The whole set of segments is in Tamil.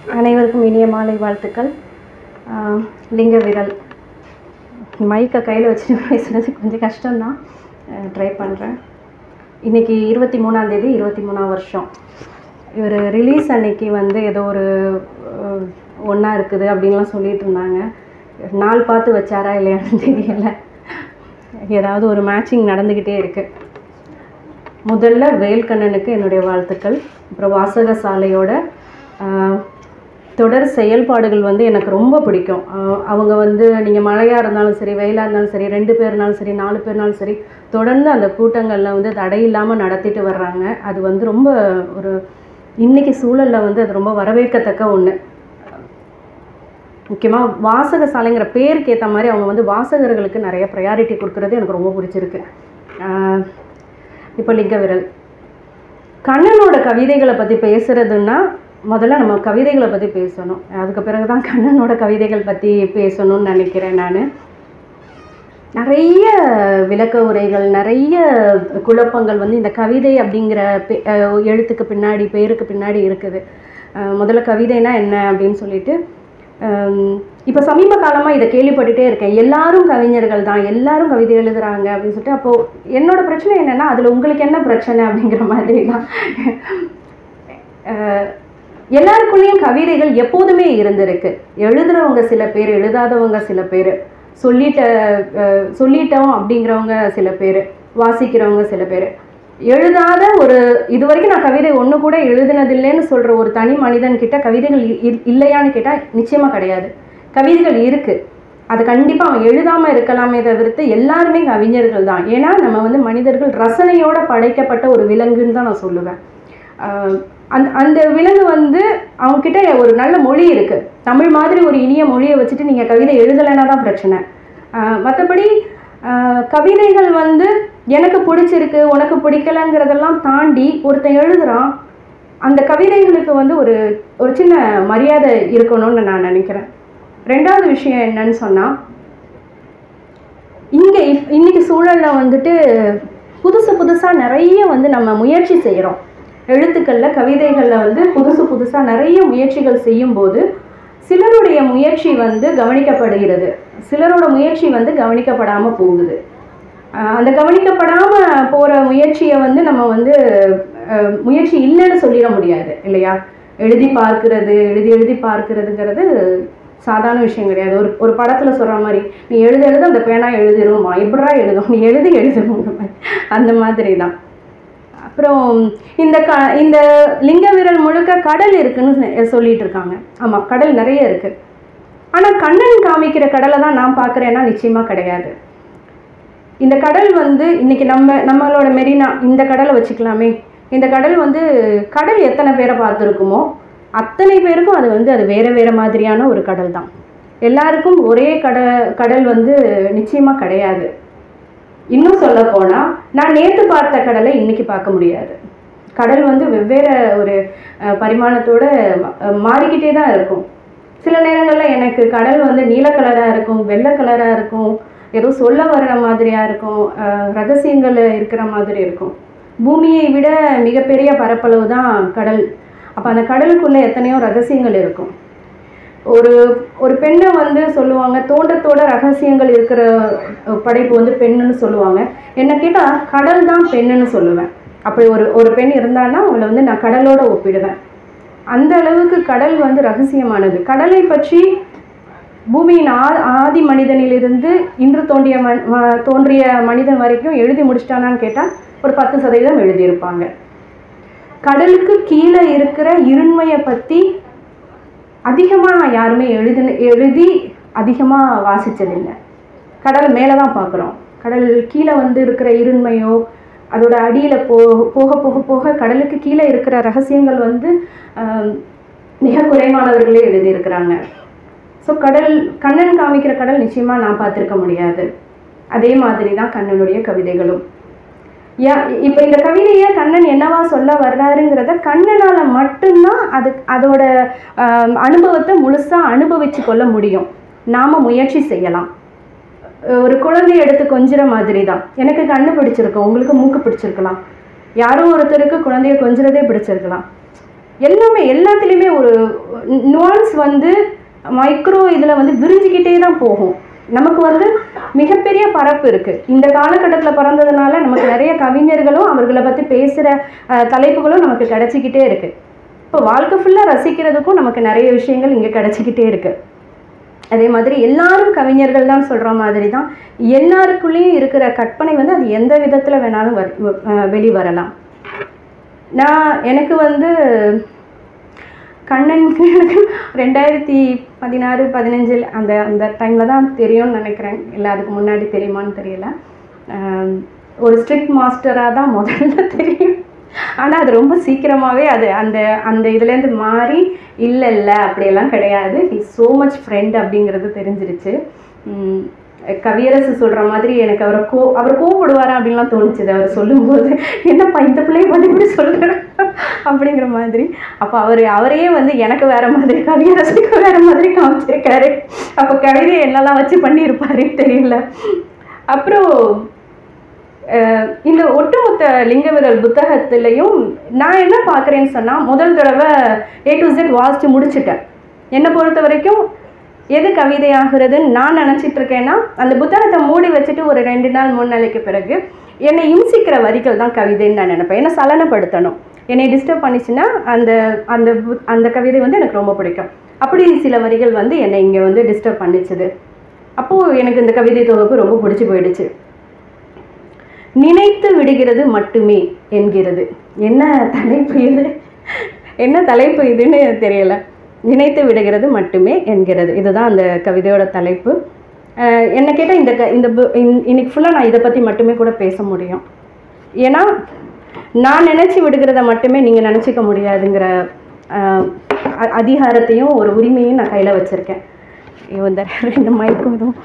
அனைவருக்கும் இனிய மாலை வாழ்த்துக்கள் ஆஹ் லிங்க விரல் மைக்கை கையில் வச்சுட்டு பேசுகிறது கொஞ்சம் கஷ்டம்தான் ட்ரை பண்ணுறேன் இன்றைக்கி இருபத்தி மூணாந்தேதி இருபத்தி மூணாம் வருஷம் இவர் ரிலீஸ் அன்னைக்கு வந்து ஏதோ ஒரு ஒன்றா இருக்குது அப்படின்லாம் சொல்லிட்டு இருந்தாங்க நாள் பார்த்து வச்சாரா இல்லையான்னு தெரியலை ஏதாவது ஒரு மேட்சிங் நடந்துக்கிட்டே இருக்குது முதல்ல வேல்கண்ணனுக்கு என்னுடைய வாழ்த்துக்கள் அப்புறம் வாசக சாலையோட ஆஹ், தொடர் செயல்பாடுகள் வந்து எனக்கு ரொம்ப பிடிக்கும் ஆஹ், அவங்க வந்து நீங்கள் மழையாக இருந்தாலும் சரி வெயிலாக இருந்தாலும் சரி ரெண்டு பேர்னாலும் சரி நாலு பேர்னாலும் சரி தொடர்ந்து அந்த கூட்டங்களில் வந்து தடை இல்லாமல் நடத்திட்டு வர்றாங்க அது வந்து ரொம்ப ஒரு இன்னைக்கு சூழலில் வந்து அது ரொம்ப வரவேற்கத்தக்க ஒன்று முக்கியமாக வாசக சாலைங்கிற பேருக்கு ஏற்ற மாதிரி அவங்க வந்து வாசகர்களுக்கு நிறைய ப்ரையாரிட்டி கொடுக்குறது எனக்கு ரொம்ப பிடிச்சிருக்கு ஆஹ், இப்போ லிங்க விரல் கண்ணனோட கவிதைகளை பற்றி பேசுறதுன்னா முதல்ல நம்ம கவிதைகளை பற்றி பேசணும் அதுக்கு பிறகு தான் கண்ணனோட கவிதைகள் பற்றி பேசணும்னு நினைக்கிறேன் நான் நிறைய விளக்க உரைகள் நிறைய குழப்பங்கள் வந்து இந்த கவிதை அப்படிங்கிற பெ- அஹ் எழுத்துக்கு பின்னாடி பேருக்கு பின்னாடி இருக்குது அஹ் முதல்ல கவிதைனா என்ன அப்படின்னு சொல்லிட்டு இப்போ சமீப காலமாக இதை கேள்விப்பட்டுட்டே இருக்கேன் எல்லாரும் கவிஞர்கள் தான் எல்லாரும் கவிதை எழுதுறாங்க அப்படின்னு சொல்லிட்டு அப்போது என்னோட பிரச்சனை என்னென்னா அதில் உங்களுக்கு என்ன பிரச்சனை அப்படிங்கிற மாதிரி தான் அஹ் எல்லாருக்குள்ளேயும் கவிதைகள் எப்போதுமே இருந்திருக்கு எழுதுறவங்க சில பேர் எழுதாதவங்க சில பேர் சொல்லிட்ட அஹ் சொல்லிட்டோம் அப்படிங்கிறவங்க சில பேர் வாசிக்கிறவங்க சில பேர் எழுதாத ஒரு இது வரைக்கும் நான் கவிதை ஒன்று கூட எழுதுனதில்லைன்னு சொல்கிற ஒரு தனி மனிதன் கிட்ட கவிதைகள் இ- இ- இல்லையான்னு கேட்டால் நிச்சயமாக கிடையாது கவிதைகள் இருக்குது அது கண்டிப்பாக அவன் எழுதாமல் இருக்கலாமே தவிர்த்து எல்லாருமே கவிஞர்கள் தான் ஏன்னா நம்ம வந்து மனிதர்கள் ரசனையோட படைக்கப்பட்ட ஒரு விலங்குன்னு தான் நான் சொல்லுவேன் ஆஹ் அந்த அந்த விலங்கு வந்து அவங்கக்கிட்ட ஒரு நல்ல மொழி இருக்குது தமிழ் மாதிரி ஒரு இனிய மொழியை வச்சுட்டு நீங்கள் கவிதை எழுதலைன்னா தான் பிரச்சனை மற்றபடி கவிதைகள் வந்து எனக்கு பிடிச்சிருக்கு உனக்கு பிடிக்கலங்கிறதெல்லாம் தாண்டி ஒருத்தன் எழுதுறான் அந்த கவிதைகளுக்கு வந்து ஒரு ஒரு சின்ன மரியாதை இருக்கணும்னு நான் நினைக்கிறேன் ரெண்டாவது விஷயம் என்னன்னு சொன்னால் இங்கே இப் இன்னைக்கு சூழலில் வந்துட்டு புதுசு புதுசாக நிறைய வந்து நம்ம முயற்சி செய்கிறோம் எழுத்துக்களில் கவிதைகளில் வந்து புதுசு புதுசாக நிறைய முயற்சிகள் செய்யும்போது சிலருடைய முயற்சி வந்து கவனிக்கப்படுகிறது சிலரோட முயற்சி வந்து கவனிக்கப்படாமல் போகுது ஆஹ் அந்த கவனிக்கப்படாமல் போகிற முயற்சியை வந்து நம்ம வந்து ஆஹ் முயற்சி இல்லைன்னு சொல்லிட முடியாது இல்லையா எழுதி பார்க்கிறது எழுதி எழுதி பார்க்கிறதுங்கிறது சாதாரண விஷயம் கிடையாது ஒரு ஒரு படத்தில் சொல்கிற மாதிரி நீ எழுத எழுத அந்த பேனா எழுதிருமா எப்படா எழுதும் நீ எழுதி எழுதணுங்கிற மாதிரி அந்த மாதிரி தான் அப்புறம் இந்த க இந்த லிங்க விரல் முழுக்க கடல் இருக்குன்னு சொ- சொல்லிட்டு இருக்காங்க ஆமாம் கடல் நிறைய இருக்குது ஆனால் கண்ணன் காமிக்கிற கடலை தான் நான் பார்க்குறேன்னா நிச்சயமாக கிடையாது இந்த கடல் வந்து இன்னைக்கு நம்ம நம்மளோட மெரினா இந்த கடலை வச்சுக்கலாமே இந்த கடல் வந்து கடல் எத்தனை பேரை பார்த்துருக்குமோ அத்தனை பேருக்கும் அது வந்து அது வேற வேற மாதிரியான ஒரு கடல் தான் எல்லாருக்கும் ஒரே கட கடல் வந்து நிச்சயமாக கிடையாது இன்னும் சொல்ல போனால் நான் நேற்று பார்த்த கடலை இன்னைக்கு பார்க்க முடியாது கடல் வந்து வெவ்வேறு ஒரு அஹ், பரிமாணத்தோட அஹ், மாறிக்கிட்டே தான் இருக்கும் சில நேரங்களில் எனக்கு கடல் வந்து நீல கலராக இருக்கும் வெள்ளை கலராக இருக்கும் ஏதோ சொல்ல வர்ற மாதிரியாக இருக்கும் அஹ், ரகசியங்கள் இருக்கிற மாதிரி இருக்கும் பூமியை விட மிகப்பெரிய பரப்பளவு தான் கடல் அப்போ அந்த கடலுக்குள்ளே எத்தனையோ ரகசியங்கள் இருக்கும் ஒரு ஒரு பெண்ணை வந்து சொல்லுவாங்க தோண்டத்தோட ரகசியங்கள் இருக்கிற அஹ், படைப்பு வந்து பெண்ணுன்னு சொல்லுவாங்க என்ன கேட்டால் கடல் தான் பெண்ணுன்னு சொல்லுவேன் அப்படி ஒரு ஒரு பெண் இருந்தான்னா அவளை வந்து நான் கடலோட ஒப்பிடுவேன் அந்த அளவுக்கு கடல் வந்து ரகசியமானது கடலை பற்றி பூமியின் ஆ ஆதி மனிதனிலிருந்து இன்று தோன்றிய மண் ம- தோன்றிய மனிதன் வரைக்கும் எழுதி முடிச்சிட்டானான்னு கேட்டால் ஒரு பத்து சதவீதம் எழுதியிருப்பாங்க கடலுக்கு கீழே இருக்கிற இருண்மையை பற்றி அதிகமாக யாருமே எழுதி எழுதி அதிகமாக வாசித்ததில்லை கடல் மேலே தான் பார்க்குறோம் கடல் கீழே வந்து இருக்கிற இருண்மையோ அதோட அடியில் போ போக போக போக கடலுக்கு கீழே இருக்கிற ரகசியங்கள் வந்து ஆம், மிக குறைவானவர்களே எழுதியிருக்கிறாங்க ஸோ கடல் கண்ணன் காமிக்கிற கடல் நிச்சயமாக நான் பார்த்துருக்க முடியாது அதே மாதிரி தான் கண்ணனுடைய கவிதைகளும் யா இப்போ இந்த கவிதையை கண்ணன் என்னவா சொல்ல வர்றாருங்கிறத கண்ணனால் மட்டும்தான் அது அதோட ஆம், அனுபவத்தை முழுசாக அனுபவிச்சு கொள்ள முடியும் நாம் முயற்சி செய்யலாம் ஒரு குழந்தைய எடுத்து கொஞ்சிற மாதிரி தான் எனக்கு கண்ணு பிடிச்சிருக்கும் உங்களுக்கு மூக்கு பிடிச்சிருக்கலாம் யாரோ ஒருத்தருக்கு குழந்தைய கொஞ்சிறதே பிடிச்சிருக்கலாம் எல்லாமே எல்லாத்துலேயுமே ஒரு nuance வந்து மைக்ரோ இதில் வந்து விரிஞ்சிக்கிட்டே தான் போகும் நமக்கு வந்து மிகப்பெரிய பரப்பு இருக்குது இந்த காலகட்டத்தில் பிறந்ததுனால நமக்கு நிறைய கவிஞர்களும் அவர்களை பற்றி பேசுகிற தலைப்புகளும் நமக்கு கிடைச்சிக்கிட்டே இருக்குது இப்போ வாழ்க்கை ஃபுல்லாக ரசிக்கிறதுக்கும் நமக்கு நிறைய விஷயங்கள் இங்கே கிடைச்சிக்கிட்டே இருக்குது அதே மாதிரி எல்லாரும் கவிஞர்கள் தான் சொல்கிற மாதிரி தான் எல்லாருக்குள்ளேயும் இருக்கிற கற்பனை வந்து அது எந்த விதத்தில் வேணாலும் வர அஹ் வெளிவரலாம் நான் எனக்கு வந்து கண்ணனுக்கு எனக்கு ரெண்டாயிரத்தி பதினாறு பதினஞ்சில் அந்த அந்த டைமில் தான் தெரியும்னு நினைக்கிறேன் இல்லை அதுக்கு முன்னாடி தெரியுமான்னு தெரியல ஆம், ஒரு ஸ்ட்ரிக்ட் மாஸ்டராக தான் முதல்ல தெரியும் ஆனால் அது ரொம்ப சீக்கிரமாகவே அது அந்த அந்த இதுலேருந்து மாறி இல்லை இல்லை அப்படியெல்லாம் கிடையாது ஹி ஸோ மச் ஃப்ரெண்ட் அப்படிங்கிறது தெரிஞ்சிருச்சு உம், கவியரசு சொல்கிற மாதிரி எனக்கு அவரை கோ அவர் கோவப்படுவாரா அப்படின்லாம் தோணுச்சுது அவர் சொல்லும்போது என்னப்பா இந்த பிள்ளைய பண்ணி இப்படி சொல்கிறேன் அப்படிங்கிற மாதிரி அப்போ அவர் அவரையே வந்து எனக்கு வேற மாதிரி கவியரசுக்கு வேற மாதிரி காமிச்சிருக்காரு அப்போ கவிதை என்னெல்லாம் வச்சு பண்ணியிருப்பாரு தெரியல அப்புறம் அஹ் இந்த ஒட்டுமொத்த லிங்கவிரல் புத்தகத்திலையும் நான் என்ன பார்க்குறேன்னு சொன்னால் முதல் தடவை ஏ டு Z வாசித்து முடிச்சிட்டேன் என்னை பொறுத்த வரைக்கும் எது கவிதையாகிறதுன்னு நான் நினச்சிட்டு இருக்கேன்னா அந்த புத்தகத்தை மூடி வச்சுட்டு ஒரு ரெண்டு நாள் மூணு நாளைக்கு பிறகு என்னை இம்சிக்கிற வரிகள் தான் கவிதைன்னு நான் நினைப்பேன் என்னை சலனப்படுத்தணும் என்னை டிஸ்டர்ப் பண்ணிச்சுன்னா அந்த அந்த புத்- அந்த கவிதை வந்து எனக்கு ரொம்ப பிடிக்கும் அப்படி சில வரிகள் வந்து என்னை இங்கே வந்து டிஸ்டர்ப் பண்ணிச்சுது அப்போது எனக்கு இந்த கவிதை தொகுப்பு ரொம்ப பிடிச்சி போயிடுச்சு நினைத்து விடுகிறது மட்டுமே என்கிறது என்ன தலைப்பு இது என்ன தலைப்பு இதுன்னு தெரியல நினைத்து விடுகிறது மட்டுமே என்கிறது இதுதான் அந்த கவிதையோட தலைப்பு அஹ் என்ன கேட்டால் இந்த க இந்த bu- இன்- இன்னைக்கு ஃபுல்லாக நான் இதை பற்றி மட்டுமே கூட பேச முடியும் ஏன்னா நான் நினச்சி விடுகிறத மட்டுமே நீங்கள் நினச்சிக்க முடியாதுங்கிற அஹ், அ- அதிகாரத்தையும் ஒரு உரிமையும் நான் கையில் வச்சுருக்கேன் இந்த ரெண்டு மைக்கும் இதுவும்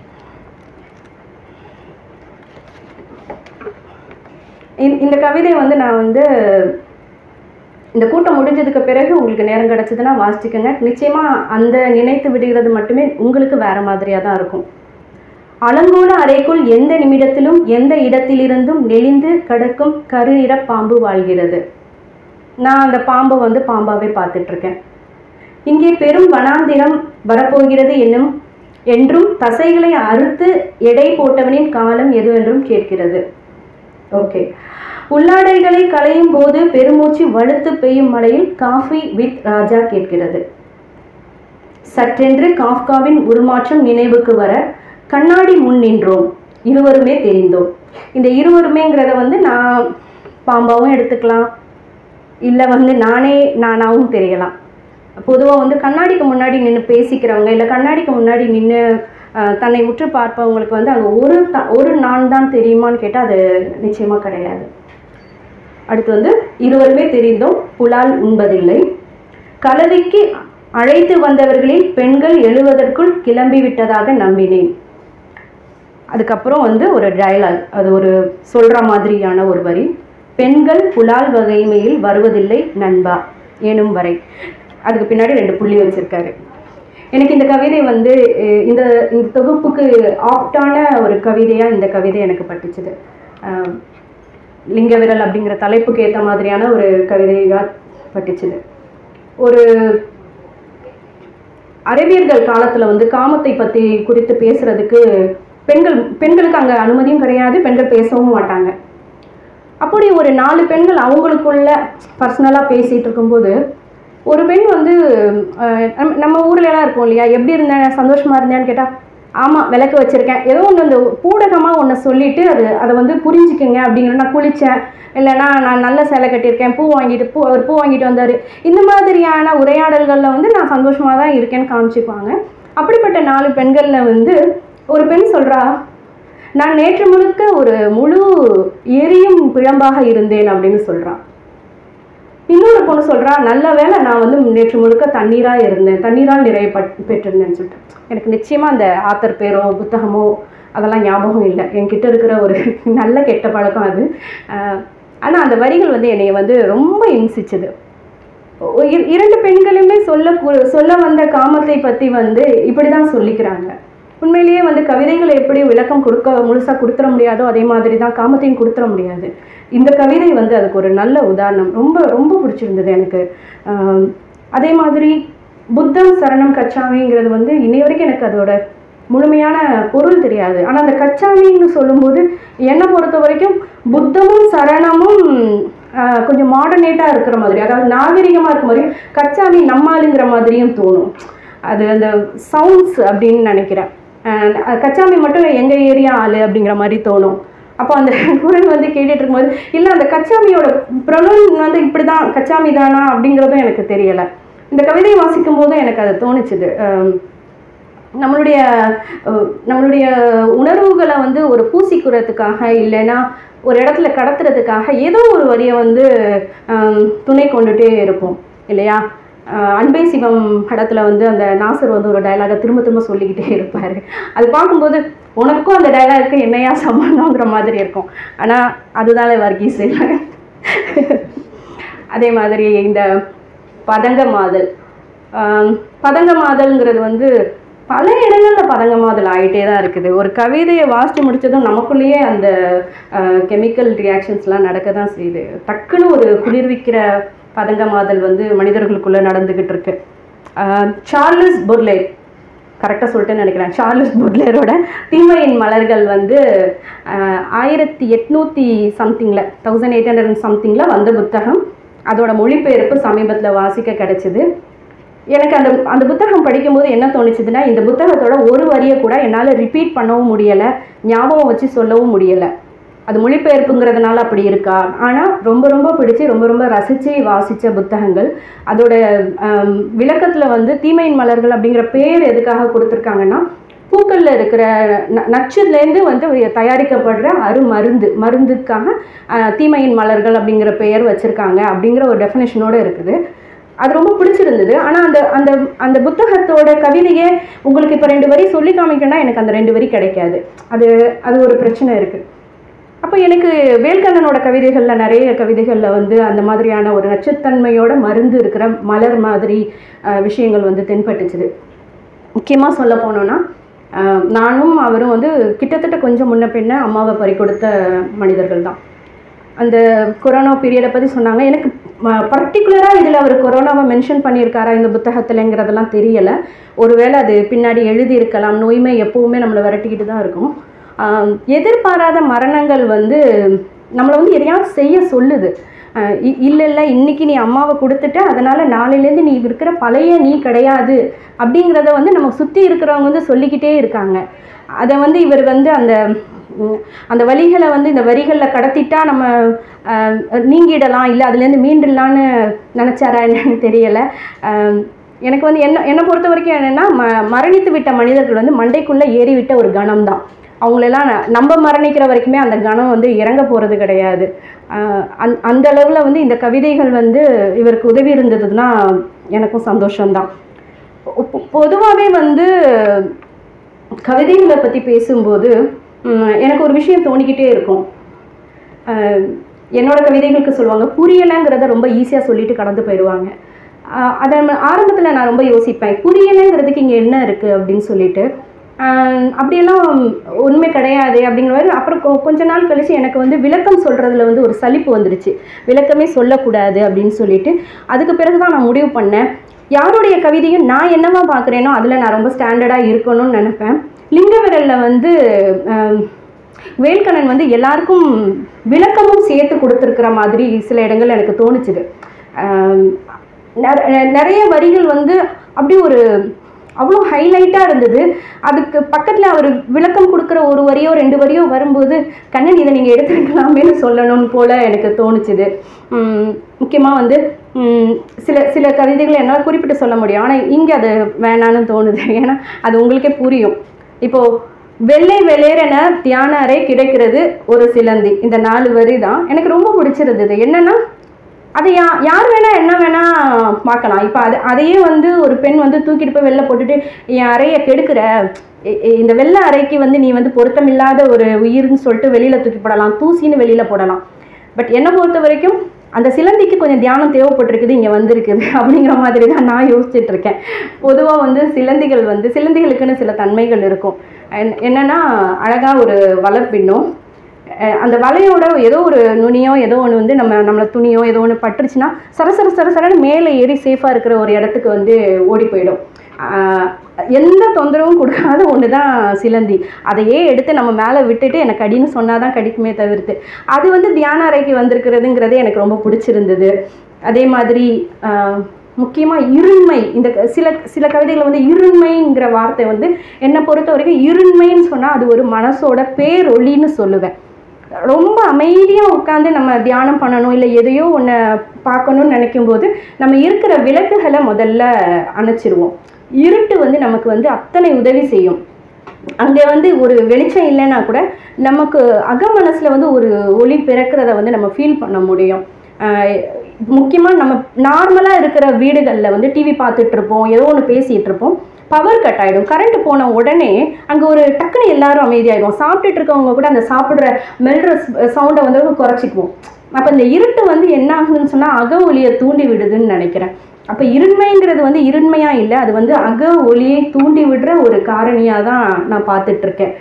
இந்த- இந்த கவிதை வந்து நான் வந்து இந்த கூட்டம் முடிஞ்சதுக்கு பிறகு உங்களுக்கு நேரம் கிடச்சதுன்னா வாசிச்சுக்கோங்க நிச்சயமாக அந்த நினைத்து விடுகிறது மட்டுமே உங்களுக்கு வேற மாதிரியாக தான் இருக்கும் அலங்கோல அறைக்குள் எந்த நிமிடத்திலும் எந்த இடத்திலிருந்தும் நெளிந்து கடக்கும் கருநிற பாம்பு வாழ்கிறது நான் அந்த பாம்பை வந்து பாம்பாவே பார்த்துட்டு இருக்கேன் இங்கே பெரும் வனாந்திரம் வரப்போகிறது என்னும் என்றும் தசைகளை அறுத்து எடை போட்டவனின் காலம் எதுவென்றும் கேட்கிறது ஓகே உள்ளாடைகளை களையும் போது பெருமூச்சு வலுத்து பெய்யும் மழையில் காஃபி வித் ராஜா கேட்கிறது சற்றென்று காஃப்காவின் உருமாற்றம் நினைவுக்கு வர கண்ணாடி முன் நின்றோம் இருவருமே தெரிந்தோம் இந்த இருவருமேங்கிறத வந்து நான் பாம்பாவும் எடுத்துக்கலாம் இல்லை வந்து நானே நானாவும் தெரியலாம் பொதுவாக வந்து கண்ணாடிக்கு முன்னாடி நின்று பேசிக்கிறவங்க இல்லை கண்ணாடிக்கு முன்னாடி நின்று தன்னை உற்று பார்ப்பவங்களுக்கு வந்து அங்கே ஒரு த ஒரு நான் தான் தெரியுமான்னு கேட்டால் அது நிச்சயமாக கிடையாது அடுத்து வந்து இருவருமே தெரிந்தோம் புலால் உண்பதில்லை கலவிக்கு அழைத்து வந்தவர்களில் பெண்கள் எழுவதற்குள் கிளம்பி விட்டதாக நம்பினேன் அதுக்கப்புறம் வந்து ஒரு டயலாக் அது ஒரு சொல்கிற மாதிரியான ஒரு வரி பெண்கள் புலால் வகைமையில் வருவதில்லை நண்பா எனும் வரை அதுக்கு பின்னாடி ரெண்டு புள்ளி வச்சிருக்காரு எனக்கு இந்த கவிதை வந்து அஹ், இந்த இந்த தொகுப்புக்கு ஆப்டான ஒரு கவிதையாக இந்த கவிதை எனக்கு பட்டுச்சுது அஹ், லிங்க விரல் அப்படிங்கிற தலைப்புக்கு ஏற்ற மாதிரியான ஒரு கவிதையாக பட்டுச்சுது ஒரு அரபியர்கள் காலத்தில் வந்து காமத்தை பற்றி குறித்து பேசுறதுக்கு பெண்கள் பெண்களுக்கு அங்கே அனுமதியும் கிடையாது பெண்கள் பேசவும் மாட்டாங்க அப்படி ஒரு நாலு பெண்கள் அவங்களுக்குள்ள பர்சனலாக பேசிகிட்டு இருக்கும்போது ஒரு பெண் வந்து அஹ், நம்ம- நம்ம ஊர்ல எல்லாம் இருக்கும் இல்லையா எப்படி இருந்தேன் சந்தோஷமா இருந்தேன்னு கேட்டால் ஆமாம் விளக்கு வச்சுருக்கேன் ஏதோ ஒன்று அந்த பூடகமாக ஒன்று சொல்லிட்டு அது அதை வந்து புரிஞ்சுக்குங்க அப்படிங்கிற நான் குளித்தேன் இல்லைன்னா நான் நல்ல சேலை கட்டியிருக்கேன் பூ வாங்கிட்டு பூ அவர் பூ வாங்கிட்டு வந்தார் இந்த மாதிரியான உரையாடல்களில் வந்து நான் சந்தோஷமாக தான் இருக்கேன்னு காமிச்சுக்குவாங்க அப்படிப்பட்ட நாலு பெண்களில் வந்து ஒரு பெண் சொல்கிறா நான் நேற்று முழுக்க ஒரு முழு எரியும் பிழம்பாக இருந்தேன் அப்படின்னு சொல்றான் இன்னொரு பொண்ணு சொல்றா நல்ல வேளை நான் வந்து நேற்று முழுக்க தண்ணீரா இருந்தேன் தண்ணீரால் நிறைய பட் பெற்றிருந்தேன்னு சொல்லிட்டு எனக்கு நிச்சயமா அந்த ஆத்தர் பேரோ புத்தகமோ அதெல்லாம் ஞாபகம் இல்லை என்கிட்ட இருக்கிற ஒரு நல்ல கெட்ட பழக்கம் அது ஆஹ் ஆனா அந்த வரிகள் வந்து என்னைய வந்து ரொம்ப இம்சிச்சுது ஒ- இர- இரண்டு பெண்களுமே சொல்ல கூ- சொல்ல வந்த காமத்தை பத்தி வந்து இப்படிதான் சொல்லிக்கிறாங்க உண்மையிலேயே வந்து கவிதைகளை எப்படி விளக்கம் கொடுக்க முழுசாக கொடுத்துட முடியாதோ அதே மாதிரி தான் காமத்தையும் கொடுத்துட முடியாது இந்த கவிதை வந்து அதுக்கு ஒரு நல்ல உதாரணம் ரொம்ப ரொம்ப பிடிச்சிருந்தது எனக்கு ஆம், அதே மாதிரி புத்தம் சரணம் கச்சாமிங்கிறது வந்து இன்னை வரைக்கும் எனக்கு அதோட முழுமையான பொருள் தெரியாது ஆனால் அந்த கச்சாமின்னு சொல்லும்போது என்னை பொறுத்த வரைக்கும் புத்தமும் சரணமும் ஆஹ், கொஞ்சம் மாடர்னேட்டாக இருக்கிற மாதிரி அதாவது நாகரிகமாக இருக்க மாதிரி கச்சாமி நம்மாளுங்கிற மாதிரியும் தோணும் அது அந்த சவுண்ட்ஸ் அப்படின்னு நினைக்கிறேன் ஆஹ், கச்சாமி மட்டும் எங்கள் ஏரியா ஆளு அப்படிங்கிற மாதிரி தோணும் அப்போ அந்த குரல் வந்து கேட்டுட்டு இருக்கும்போது இல்லை அந்த கச்சாமியோட ப்ரொனவுன் வந்து இப்படி தான் கச்சாமி தானா அப்படிங்கிறதும் எனக்கு தெரியலை இந்த கவிதையை வாசிக்கும் போதும் எனக்கு அது தோணுச்சுது ஆம், நம்மளுடைய அஹ், நம்மளுடைய உணர்வுகளை வந்து ஒரு பூசிக்கிறதுக்காக இல்லைன்னா ஒரு இடத்துல கடத்துறதுக்காக ஏதோ ஒரு வரியை வந்து ஆம், துணை கொண்டுட்டே இருப்போம் இல்லையா அஹ், அன்பே சிவம் படத்தில் வந்து அந்த நாசர் வந்து ஒரு டயலாகை திரும்ப திரும்ப சொல்லிக்கிட்டே இருப்பார் அது பார்க்கும்போது உனக்கும் அந்த டயலாக்கு என்னையா சம்பந்தங்கிற மாதிரி இருக்கும் ஆனால் அதுதான் வர்க்கீஸ் இல்லை அதே மாதிரி இந்த பதங்க மாதல் ஆம், பதங்க மாதல்ங்கிறது வந்து பல இடங்களில் பதங்க மாதல் ஆகிட்டே தான் இருக்குது ஒரு கவிதையை வாசித்து முடிச்சதும் நமக்குள்ளேயே அந்த கெமிக்கல் ரியாக்ஷன்ஸ்லாம் நடக்க தான் செய்யுது டக்குன்னு ஒரு குளிர்விக்கிற பதங்க மாதல் வந்து மனிதர்களுக்குள்ளே நடந்துக்கிட்டு இருக்கு ஆம், சார்லஸ் பொர்லேர் கரெக்டாக சொல்லிட்டேன்னு நினைக்கிறேன் சார்லஸ் புட்லரோட தீமையின் மலர்கள் வந்து ஆஹ், ஆயிரத்தி எட்நூற்றி சம்திங்கில் தௌசண்ட் எயிட் ஹண்ட்ரட் சம்திங்கில் வந்த புத்தகம் அதோட மொழிபெயர்ப்பு சமீபத்தில் வாசிக்க கிடைச்சிது எனக்கு அந்த அந்த புத்தகம் படிக்கும்போது என்ன தோணுச்சுதுன்னா இந்த புத்தகத்தோட ஒரு வரியை கூட என்னால் ரிப்பீட் பண்ணவும் முடியலை ஞாபகம் வச்சு சொல்லவும் முடியலை அது மொழிபெயர்ப்புங்கிறதுனால அப்படி இருக்கா ஆனால் ரொம்ப ரொம்ப பிடிச்சி ரொம்ப ரொம்ப ரசித்து வாசித்த புத்தகங்கள் அதோட விளக்கத்தில் வந்து தீமையின் மலர்கள் அப்படிங்கிற பேர் எதுக்காக கொடுத்துருக்காங்கன்னா பூக்களில் இருக்கிற ந நச்சுலேருந்து வந்து தயாரிக்கப்படுற அருமருந்து மருந்துக்காக அஹ், தீமையின் மலர்கள் அப்படிங்கிற பெயர் வச்சுருக்காங்க அப்படிங்கிற ஒரு டெஃபினேஷனோடு இருக்குது அது ரொம்ப பிடிச்சிருந்தது ஆனால் அந்த அந்த அந்த புத்தகத்தோட கவிதையே உங்களுக்கு இப்போ ரெண்டு வரி சொல்லி காமிக்கணும்னா எனக்கு அந்த ரெண்டு வரி கிடைக்காது அது அது ஒரு பிரச்சனை இருக்குது அப்போ எனக்கு வேல்கண்ணனோட கவிதைகளில் நிறைய கவிதைகளில் வந்து அந்த மாதிரியான ஒரு நச்சுத்தன்மையோட மருந்து இருக்கிற மலர் மாதிரி அஹ், விஷயங்கள் வந்து தென்பட்டுச்சுது முக்கியமாக சொல்ல போனோன்னா அஹ், நானும் அவரும் வந்து கிட்டத்தட்ட கொஞ்சம் முன்ன பின்ன அம்மாவை பறி கொடுத்த மனிதர்கள் தான் அந்த கொரோனா பீரியடை பற்றி சொன்னாங்க எனக்கு பர்டிகுலராக இதில் அவர் கொரோனாவை மென்ஷன் பண்ணியிருக்காரா இந்த புத்தகத்துலங்கிறதெல்லாம் தெரியலை ஒருவேளை அது பின்னாடி எழுதியிருக்கலாம் நோய்மை எப்போவுமே நம்மளை விரட்டிக்கிட்டு தான் இருக்கும் ஆஹ் எதிர்பாராத மரணங்கள் வந்து நம்மளை வந்து எதையாவது செய்ய சொல்லுது ஆஹ் இ- இல்லை இல்லை இன்னைக்கு நீ அம்மாவை கொடுத்துட்ட அதனால் நாளையிலேருந்து நீ இருக்கிற பழைய நீ கிடையாது அப்படிங்கிறத வந்து நம்ம சுற்றி இருக்கிறவங்க வந்து சொல்லிக்கிட்டே இருக்காங்க அதை வந்து இவர் வந்து அந்த உம், அந்த வழிகளை வந்து இந்த வரிகளில் கடத்திட்டா நம்ம ஆஹ், நீங்கிடலாம் இல்லை அதுலேருந்து மீண்டுடலான்னு நினச்சாரா என்னன்னு தெரியலை ஆஹ், எனக்கு வந்து என்ன என்னை பொறுத்த வரைக்கும் என்னென்னா ம மரணித்து விட்ட மனிதர்கள் வந்து மண்டைக்குள்ளே ஏறி விட்ட ஒரு கணம் தான் அவங்களெல்லாம் ந- நம்ம மரணிக்கிற வரைக்குமே அந்த கணம் வந்து இறங்க போகிறது கிடையாது ஆஹ் அந் அந்த அளவில் வந்து இந்த கவிதைகள் வந்து இவருக்கு உதவி இருந்ததுன்னா எனக்கும் சந்தோஷம்தான் பொதுவாகவே வந்து கவிதைகளை பற்றி பேசும்போது ம், எனக்கு ஒரு விஷயம் தோணிக்கிட்டே இருக்கும் ஆஹ் என்னோட கவிதைகளுக்கு சொல்லுவாங்க புரியலைங்கிறத ரொம்ப ஈஸியாக சொல்லிட்டு கடந்து போயிடுவாங்க ஆஹ் அதை ஆரம்பத்தில் நான் ரொம்ப யோசிப்பேன் புரியலைங்கிறதுக்கு இங்கே என்ன இருக்குது அப்படின்னு சொல்லிட்டு ஆஹ் அப்படியெல்லாம் உண்மை கிடையாது அப்படிங்கிற மாதிரி அப்புறம் கொ- கொஞ்ச நாள் கழிச்சு எனக்கு வந்து விளக்கம் சொல்கிறதுல வந்து ஒரு சலிப்பு வந்துடுச்சு விளக்கமே சொல்லக்கூடாது அப்படின்னு சொல்லிட்டு அதுக்கு பிறகு தான் நான் முடிவு பண்ணேன் யாருடைய கவிதையும் நான் என்னவா பார்க்குறேனோ அதில் நான் ரொம்ப ஸ்டாண்டர்டாக இருக்கணும்னு நினைப்பேன் லிங்க விரலில் வந்து ஆஹ் வேல்கண்ணன் வந்து எல்லாருக்கும் விளக்கமும் சேர்த்து கொடுத்துருக்கிற மாதிரி சில இடங்கள் எனக்கு தோணுச்சுது ஆம், நிற- நிறைய வரிகள் வந்து அப்படி ஒரு அவ்வளோ ஹைலைட்டாக இருந்தது அதுக்கு பக்கத்தில் அவர் விளக்கம் கொடுக்குற ஒரு வரியோ ரெண்டு வரியோ வரும்போது கண்ணன் இதை நீங்கள் எடுத்துருக்கலாமேன்னு சொல்லணும்னு போல் எனக்கு தோணுச்சுது முக்கியமாக வந்து ம், சில சில கவிதைகளை என்னால் குறிப்பிட்டு சொல்ல முடியும் ஆனால் இங்கே அது வேணான்னு தோணுது ஏன்னா அது உங்களுக்கே புரியும் இப்போது வெள்ளை வெளியேறென தியான அறை கிடைக்கிறது ஒரு சிலந்தி இந்த நாலு வரி தான் எனக்கு ரொம்ப பிடிச்சிருந்தது என்னன்னா அதை யா யார் வேணா என்ன வேணா பார்க்கலாம் இப்போ அது அதையே வந்து ஒரு பெண் வந்து தூக்கிட்டு போய் வெளில போட்டுட்டு என் அறையை கெடுக்கிற இ- இ- இந்த வெள்ளை அறைக்கு வந்து நீ வந்து பொருத்தமில்லாத ஒரு உயிர்னு சொல்லிட்டு வெளியில தூக்கி போடலாம் தூசின்னு வெளியில போடலாம் பட் என்னை பொறுத்த வரைக்கும் அந்த சிலந்திக்கு கொஞ்சம் தியானம் தேவைப்பட்டிருக்குது இங்கே வந்திருக்குது அப்படிங்கிற மாதிரி தான் நான் யோசிச்சுட்டு இருக்கேன் பொதுவாக வந்து சிலந்திகள் வந்து சிலந்திகளுக்குன்னு சில தன்மைகள் இருக்கும் என்- என்னன்னா அழகாக ஒரு வலை பின்னும் அஹ் அந்த வலையோட ஏதோ ஒரு நுனியோ ஏதோ ஒன்று வந்து நம்ம நம்மள துணியோ ஏதோ ஒன்று பட்டுருச்சுன்னா சர சர சர சரன்னு மேலே ஏறி சேஃபாக இருக்கிற ஒரு இடத்துக்கு வந்து ஓடி போயிடும் ஆஹ் எந்த தொந்தரவும் கொடுக்காத ஒன்று தான் சிலந்தி அதையே எடுத்து நம்ம மேலே விட்டுட்டு எனக்கு கடின்னு சொன்னால் தான் கடிக்குமே தவிர்த்து அது வந்து தியான அறைக்கு வந்திருக்கிறதுங்கிறது எனக்கு ரொம்ப பிடிச்சிருந்தது அதே மாதிரி முக்கியமாக இருண்மை இந்த க- சில சில கவிதைகள் வந்து இருண்மைங்கிற வார்த்தை வந்து என்னை பொறுத்த வரைக்கும் இருண்மைன்னு சொன்னால் அது ஒரு மனசோட பேரொளின்னு சொல்லுவேன் ரொம்ப அமைதியாக உட்காந்து நம்ம தியானம் பண்ணணும் இல்லை எதையோ ஒன்று பார்க்கணும்னு நினைக்கும் போது நம்ம இருக்கிற விளக்குகளை முதல்ல அணைச்சிருவோம் இருட்டு வந்து நமக்கு வந்து அத்தனை உதவி செய்யும் அங்கே வந்து ஒரு வெளிச்சம் இல்லைன்னா கூட நமக்கு அக மனசில் வந்து ஒரு ஒளி பிறக்கிறத வந்து நம்ம ஃபீல் பண்ண முடியும் முக்கியமாக நம்ம நார்மலாக இருக்கிற வீடுகளில் வந்து டிவி பார்த்துட்டு இருப்போம் ஏதோ ஒன்று பேசிகிட்டு இருப்போம் பவர் கட் ஆகிடும் கரண்ட் போன உடனே அங்கே ஒரு டக்குன்னு எல்லாரும் அமைதியாயிடும் சாப்பிட்டுட்டு இருக்கவங்க கூட அந்த சாப்பிட்ற மெல்ற சவுண்டை வந்து குறைச்சிக்குவோம் அப்போ இந்த இருட்டு வந்து என்ன ஆகுதுன்னு சொன்னால் அக ஒளியை தூண்டி விடுதுன்னு நினைக்கிறேன் அப்போ இருண்மைங்கிறது வந்து இருண்மையாக இல்லை அது வந்து அக ஒளியை தூண்டி விடுற ஒரு காரணியாக தான் நான் பார்த்துட்ருக்கேன்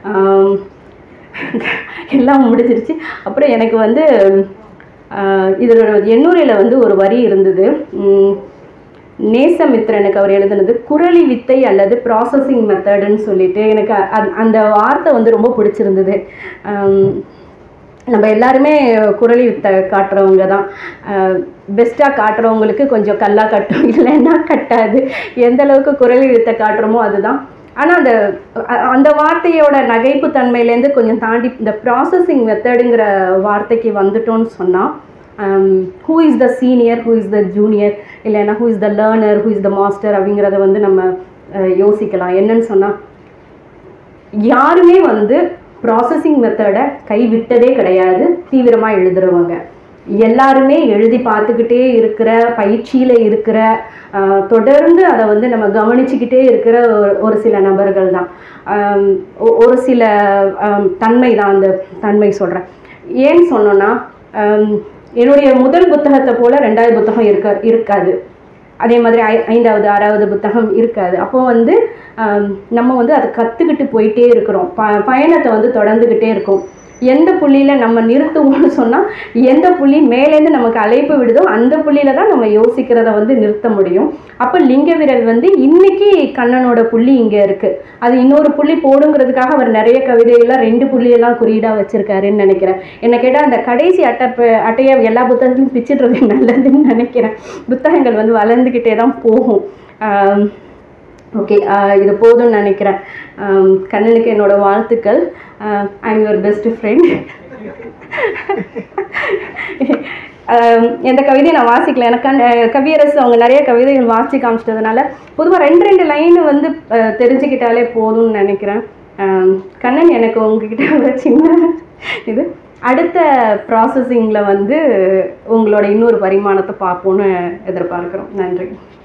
எல்லாம் முடிஞ்சிருச்சு அப்புறம் எனக்கு வந்து ஆஹ் இதோட எண்ணூரில் வந்து ஒரு வரி இருந்தது உம், நேசமித்ரனுக்கு அவர் எழுதுனது குரலி வித்தை அல்லது ப்ராசஸிங் மெத்தடுன்னு சொல்லிட்டு எனக்கு அ- அ- அந்த வார்த்தை வந்து ரொம்ப பிடிச்சிருந்தது ஆம், நம்ம எல்லாருமே குரலி வித்தை காட்டுறவங்க தான் பெஸ்ட்டாக காட்டுறவங்களுக்கு கொஞ்சம் கல்லா கட்டும் இல்லைன்னா கட்டாது எந்த அளவுக்கு குரலி வித்தை காட்டுறோமோ அதுதான் ஆனால் அந்த அ- அந்த வார்த்தையோட நகைப்பு தன்மையிலேருந்து கொஞ்சம் தாண்டி இந்த ப்ராசஸிங் மெத்தடுங்கிற வார்த்தைக்கு வந்துட்டோம்னு சொன்னால் who is the senior who is the junior இல்லைன்னா who is the learner who is the master அப்படிங்கிறத வந்து நம்ம அஹ், யோசிக்கலாம் என்னன்னு சொன்னால் யாருமே வந்து ப்ராசஸிங் மெத்தடை கைவிட்டதே கிடையாது தீவிரமாக எழுதுறவங்க எல்லாருமே எழுதி பார்த்துக்கிட்டே இருக்கிற பயிற்சியில் இருக்கிற ஆஹ், தொடர்ந்து அதை வந்து நம்ம கவனிச்சுக்கிட்டே இருக்கிற ஒரு- ஒரு சில நபர்கள் தான் ஆம், ஒ- ஒரு சில ஆம், தன்மை தான் அந்த தன்மை சொல்கிறேன் ஏன்னு சொன்னோன்னா ஆம், என்னுடைய முதல் புத்தகத்தை போல் ரெண்டாவது புத்தகம் இருக்க இருக்காது அதே மாதிரி ஐ ஐந்தாவது ஆறாவது புத்தகம் இருக்காது அப்போ வந்து ஆம், நம்ம வந்து அதை கற்றுக்கிட்டு போயிட்டே இருக்கிறோம் ப பயணத்தை வந்து தொடர்ந்துக்கிட்டே இருக்கும் எந்த புள்ளியில் நம்ம நிறுத்துவோம்னு சொன்னால் எந்த புள்ளி மேலேருந்து நமக்கு அழைப்பு விடுதோ அந்த புள்ளியில் தான் நம்ம யோசிக்கிறத வந்து நிறுத்த முடியும் அப்போ லிங்க விரல் வந்து இன்னைக்கு கண்ணனோட புள்ளி இங்கே இருக்குது அது இன்னொரு புள்ளி போடுங்கிறதுக்காக அவர் நிறைய கவிதையெல்லாம் ரெண்டு புள்ளியெல்லாம் குறியீடாக வச்சுருக்காருன்னு நினைக்கிறேன் என்ன கேட்டால் அந்த கடைசி அட்டை அட்டையை எல்லா புத்தகத்திலும் பிச்சிடுறது நல்லதுன்னு நினைக்கிறேன் புத்தகங்கள் வந்து வளர்ந்துக்கிட்டே தான் போகும் ஆம், ஓகே இது போதும்னு நினைக்கிறேன் ஆம், கண்ணனுக்கு என்னோட வாழ்த்துக்கள் I am your best friend எந்த கவிதையை நான் வாசிக்கல எனக்கு அந்த கவியரசு அவங்க நிறைய கவிதைகள் வாசித்து காமிச்சிட்டதுனால பொதுவாக ரெண்டு ரெண்டு லைன் வந்து அஹ், தெரிஞ்சுக்கிட்டாலே போதும்னு நினைக்கிறேன் ஆம், கண்ணன் எனக்கு உங்ககிட்ட ஒரு சின்ன இது அடுத்த ப்ராசஸிங்கில் வந்து உங்களோட இன்னொரு பரிமாணத்தை பார்ப்போன்னு எதிர்பார்க்குறோம் நன்றி